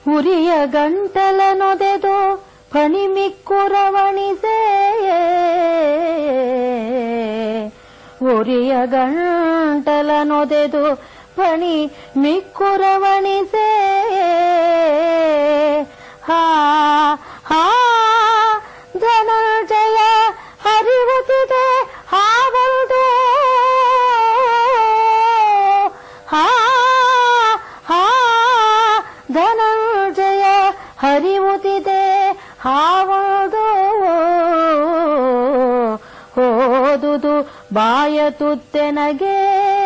ಹುರಿಯ ಗಂಟಲ ನೊದೆದು ಫಣಿಮಿಕ್ಕುರವಣಿಸೆ ಉರಿಯ ಗಂಟಲ ನೊದೆದು ಫಣಿ ಮಿಕ್ಕುರವಣಿಸೆ ಹಾ ಹಾ ಧನಂಜಯ ಹರಿವುತ್ತಿದೆ ಹಾವಲ್ದು ಹಾ ಹಾ ಧನಂಜಯ ಹರಿವುತ್ತಿದೆ ಹಾವದು ಹೋದುದು ಬಾಯ ತುತ್ತೆನಗೆ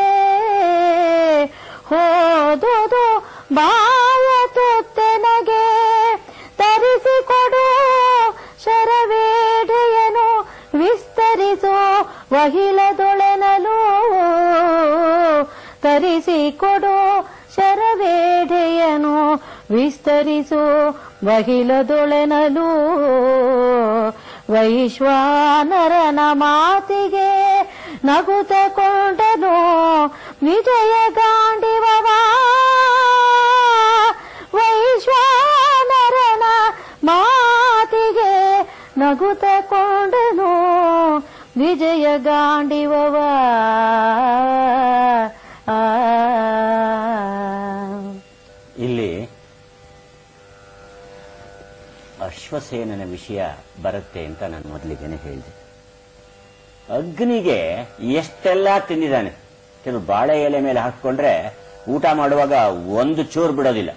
ಹೋದುದು ಬಾಯ ತುತ್ತೆನಗೆ ತರಿಸಿಕೊಡು ಶರವೇಡೆಯನು ವಿಸ್ತರಿಸೋ ವಹಿಲದೊಳೆನಲು ತರಿಸಿಕೊಡು ಶರವೇಡೆಯನು ವಿಸ್ತರಿಸು ವಹಿಲದೊಳೆನಲು ವೈಶ್ವಾನರನ ಮಾತಿಗೆ ನಗುತ ಕೊಂಡನು ವಿಜಯ ಗಾಂಡಿವವ ವೈಶ್ವಾನರನ ಮಾತಿಗೆ ನಗುತ ಕೊಂಡನು ವಿಜಯ ಗಾಂಡಿವವ ಆ ಇಲ್ಲಿ ಅಶ್ವಸೇನನ ವಿಷಯ ಬರುತ್ತೆ ಅಂತ ನಾನು ಮೊದಲಿಗೆನೆ ಹೇಳಿದೆ ಅಗ್ನಿಗೆ ಎಷ್ಟೆಲ್ಲ ತಿಂದಿದ್ದಾನೆ ಕೆಲವು ಬಾಳೆ ಎಲೆ ಮೇಲೆ ಹಾಕೊಂಡ್ರೆ ಊಟ ಮಾಡುವಾಗ ಒಂದು ಚೂರು ಬಿಡೋದಿಲ್ಲ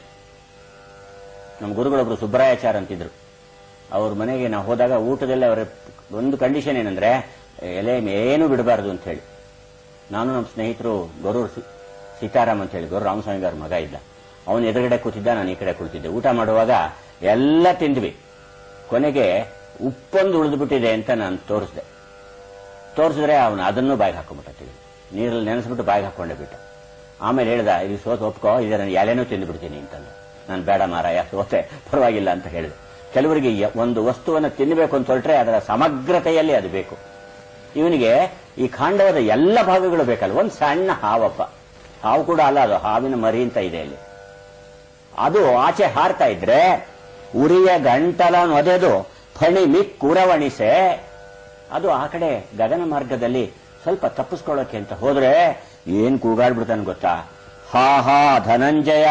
ನಮ್ಮ ಗುರುಗಳೊಬ್ರು ಸುಬ್ಬರಾಯಾಚಾರ್ ಅಂತಿದ್ರು ಅವ್ರ ಮನೆಗೆ ನಾವು ಹೋದಾಗ ಊಟದಲ್ಲಿ ಅವರ ಒಂದು ಕಂಡೀಷನ್ ಏನಂದ್ರೆ ಎಲೆ ಏನು ಬಿಡಬಾರದು ಅಂತ ಹೇಳಿ ನಾನು ನಮ್ಮ ಸ್ನೇಹಿತರು ಗೊರೂರು ಸಿ- ಸೀತಾರಾಮ್ ಅಂತ ಹೇಳಿ ಗೊರು ರಾಮಸ್ವಾಮಿ ಅವ್ರ ಮಗ ಇದ್ದ ಅವನು ಎದುರುಗಡೆ ಕೂತಿದ್ದ ನಾನು ಈ ಕಡೆ ಕುಳಿತಿದ್ದೆ ಊಟ ಮಾಡುವಾಗ ಎಲ್ಲ ತಿಂದ್ವಿ ಕೊನೆಗೆ ಉಪ್ಪೊಂದು ಉಳಿದ್ಬಿಟ್ಟಿದೆ ಅಂತ ನಾನು ತೋರಿಸ್ದೆ ತೋರಿಸಿದ್ರೆ ಅವನು ಅದನ್ನು ಬಾಯಿಗೆ ಹಾಕೊಂಡ್ಬಿಟ್ಟ ನೀರಲ್ಲಿ ನೆನೆಸ್ಬಿಟ್ಟು ಬಾಯಿಗೆ ಹಾಕೊಂಡೆ ಬಿಟ್ಟ ಆಮೇಲೆ ಹೇಳ್ದ ಇದು ಸೋತ್ ಒಪ್ಕೋ ಇದರ ಎಲೆನೂ ತಿಂದ್ಬಿಡ್ತೀನಿ ಅಂತಂದ ನಾನು ಬೇಡ ಮಾರಾಯ ಸೋತೆ ಪರವಾಗಿಲ್ಲ ಅಂತ ಹೇಳಿದೆ ಕೆಲವರಿಗೆ ಯ- ಒಂದು ವಸ್ತುವನ್ನು ತಿನ್ನಬೇಕು ಅಂತ ಹೊರಟ್ರೆ ಅದರ ಸಮಗ್ರತೆಯಲ್ಲಿ ಅದು ಬೇಕು ಇವನಿಗೆ ಈ ಖಾಂಡವದ ಎಲ್ಲ ಭಾಗಗಳು ಬೇಕಲ್ಲ ಒಂದು ಸಣ್ಣ ಹಾವಪ್ಪ ಹಾವು ಕೂಡ ಅಲ್ಲ ಅದು ಹಾವಿನ ಮರಿ ಅಂತ ಇದೆ ಇಲ್ಲಿ ಅದು ಆಚೆ ಹಾರ್ತಾ ಇದ್ರೆ ಉರಿಯ ಗಂಟಲ ನೊದೆದು ಫಣಿ ಮಿಕ್ಕುರವಣಿಸೆ ಅದು ಆ ಕಡೆ ಗಗನ ಮಾರ್ಗದಲ್ಲಿ ಸ್ವಲ್ಪ ತಪ್ಪಿಸ್ಕೊಳ್ಳೋಕೆ ಅಂತ ಹೋದ್ರೆ ಏನ್ ಕೂಗಾಡ್ಬಿಡ್ತಾನೆ ಗೊತ್ತಾ ಹಾ ಹಾ ಧನಂಜಯ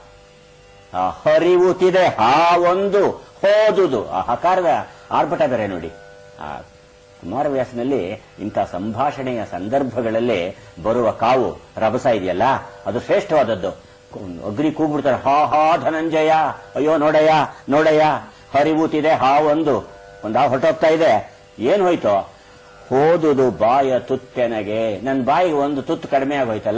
ಆ ಹರಿವುತ್ತಿದೆ ಹಾ ಒಂದು ಹೋದುದು ಆ ಹಕಾರದ ಆರ್ಭಟ ಬೇರೆ ನೋಡಿ ಆ ಕುಮಾರವ್ಯಾಸನಲ್ಲಿ ಇಂಥ ಸಂಭಾಷಣೆಯ ಸಂದರ್ಭಗಳಲ್ಲಿ ಬರುವ ಕಾವು ರಭಸ ಇದೆಯಲ್ಲ ಅದು ಶ್ರೇಷ್ಠವಾದದ್ದು ಅಗ್ನಿ ಕೂಗ್ಬಿಡ್ತಾರೆ ಹಾ ಹಾ ಧನಂಜಯ ಅಯ್ಯೋ ನೋಡಯ್ಯ ನೋಡಯ್ಯ ಹರಿವುತ್ತಿದೆ ಹಾ ಒಂದು ಒಂದು ಆ ಹೊಟ್ಟೋಗ್ತಾ ಇದೆ ಏನ್ ಹೋಯ್ತು ಹೋದುದು ಬಾಯ ತುತ್ತೆನಗೆ ನನ್ನ ಬಾಯಿಗೆ ಒಂದು ತುತ್ತು ಕಡಿಮೆ ಆಗೋಯ್ತಲ್ಲ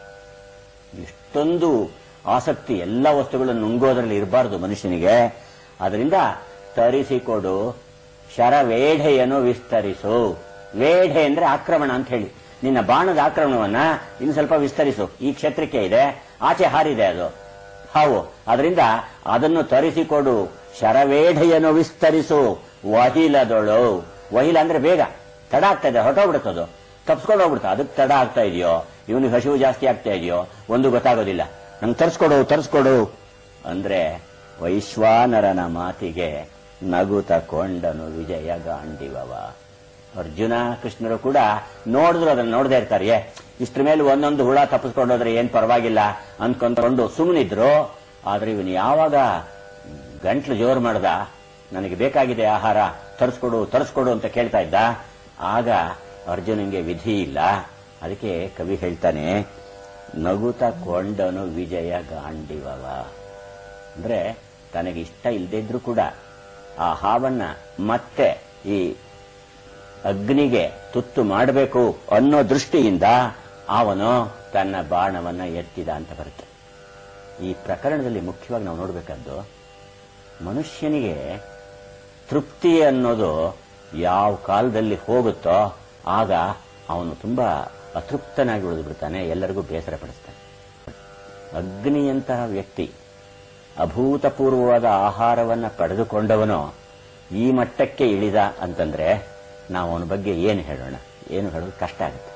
ಇಷ್ಟೊಂದು ಆಸಕ್ತಿ ಎಲ್ಲ ವಸ್ತುಗಳನ್ನು ನುಂಗೋದ್ರಲ್ಲಿ ಇರಬಾರದು ಮನುಷ್ಯನಿಗೆ ಅದರಿಂದ ತರಿಸಿಕೊಡು ಶರವೇಢೆಯನ್ನು ವಿಸ್ತರಿಸು ವೇಢೆ ಅಂದ್ರೆ ಆಕ್ರಮಣ ಅಂತ ಹೇಳಿ ನಿನ್ನ ಬಾಣದ ಆಕ್ರಮಣವನ್ನ ಇನ್ನು ಸ್ವಲ್ಪ ವಿಸ್ತರಿಸು ಈ ಕ್ಷೇತ್ರಕ್ಕೆ ಇದೆ ಆಚೆ ಹಾರಿದೆ ಅದು ಹಾವು ಅದರಿಂದ ಅದನ್ನು ತರಿಸಿಕೊಡು ಶರವೇಢೆಯನ್ನು ವಿಸ್ತರಿಸು ವಹಿಲದೊಳು ವಹಿಲ ಅಂದ್ರೆ ಬೇಗ ತಡ ಆಗ್ತಾ ಇದೆ ಹೊರಟೋಗ್ಬಿಡುತ್ತದು ತಪ್ಸ್ಕೊಂಡು ಹೋಗ್ಬಿಡ್ತಾ ಅದಕ್ಕೆ ತಡ ಆಗ್ತಾ ಇದೆಯೋ ಇವನಿಗೆ ಹಸಿವು ಜಾಸ್ತಿ ಆಗ್ತಾ ಇದೆಯೋ ಒಂದು ಗೊತ್ತಾಗೋದಿಲ್ಲ ನಂಗೆ ತರಿಸ್ಕೊಡು ತರಿಸ್ಕೊಡು ಅಂದ್ರೆ ವೈಶ್ವಾನರನ ಮಾತಿಗೆ ನಗುತ ಕೊಂಡನು ವಿಜಯ ಗಾಂಡಿವವ ಅರ್ಜುನ ಕೃಷ್ಣರು ಕೂಡ ನೋಡಿದ್ರು ಅದನ್ನ ನೋಡದೇ ಇರ್ತಾರೆ ಏ, ಇಷ್ಟ್ರ ಮೇಲೆ ಒಂದೊಂದು ಹುಳ ತಪ್ಪಿಸ್ಕೊಂಡೋದ್ರೆ ಏನ್ ಪರವಾಗಿಲ್ಲ ಅನ್ಕೊಂಡ್ಕೊಂಡು ಸುಮ್ಮನಿದ್ರು ಆದ್ರೆ ಇವನು ಯಾವಾಗ ಗಂಟ್ಲು ಜೋರು ಮಾಡ್ದ ನನಗೆ ಬೇಕಾಗಿದೆ ಆಹಾರ ತರಿಸ್ಕೊಡು ತರಿಸ್ಕೊಡು ಅಂತ ಕೇಳ್ತಾ ಇದ್ದ ಆಗ ಅರ್ಜುನಂಗೆ ವಿಧಿ ಇಲ್ಲ ಅದಕ್ಕೆ ಕವಿ ಹೇಳ್ತಾನೆ ನಗುತ ಕೊಂಡನು ವಿಜಯ ಗಾಂಡಿವವ ಅಂದ್ರೆ ತನಗೆ ಇಷ್ಟ ಇಲ್ಲದೇ ಇದ್ರೂ ಕೂಡ ಆ ಹಾವನ್ನ ಮತ್ತೆ ಈ ಅಗ್ನಿಗೆ ತುತ್ತು ಮಾಡಬೇಕು ಅನ್ನೋ ದೃಷ್ಟಿಯಿಂದ ಅವನು ತನ್ನ ಬಾಣವನ್ನ ಎತ್ತಿದ ಅಂತ ಬರುತ್ತೆ ಈ ಪ್ರಕರಣದಲ್ಲಿ ಮುಖ್ಯವಾಗಿ ನಾವು ನೋಡಬೇಕಾದ್ದು ಮನುಷ್ಯನಿಗೆ ತೃಪ್ತಿ ಅನ್ನೋದು ಯಾವ ಕಾಲದಲ್ಲಿ ಹೋಗುತ್ತೋ ಆಗ ಅವನು ತುಂಬಾ ಅತೃಪ್ತನಾಗಿ ಉಳಿದು ಬಿಡ್ತಾನೆ ಎಲ್ಲರಿಗೂ ಬೇಸರ ಪಡಿಸ್ತಾನೆ ಅಗ್ನಿಯಂತಹ ವ್ಯಕ್ತಿ ಅಭೂತಪೂರ್ವವಾದ ಆಹಾರವನ್ನ ಪಡೆದುಕೊಂಡವನು ಈ ಮಟ್ಟಕ್ಕೆ ಇಳಿದ ಅಂತಂದ್ರೆ ನಾವು ಅವನ ಬಗ್ಗೆ ಏನು ಹೇಳೋಣ ಏನು ಹೇಳೋದು ಕಷ್ಟ ಆಗುತ್ತೆ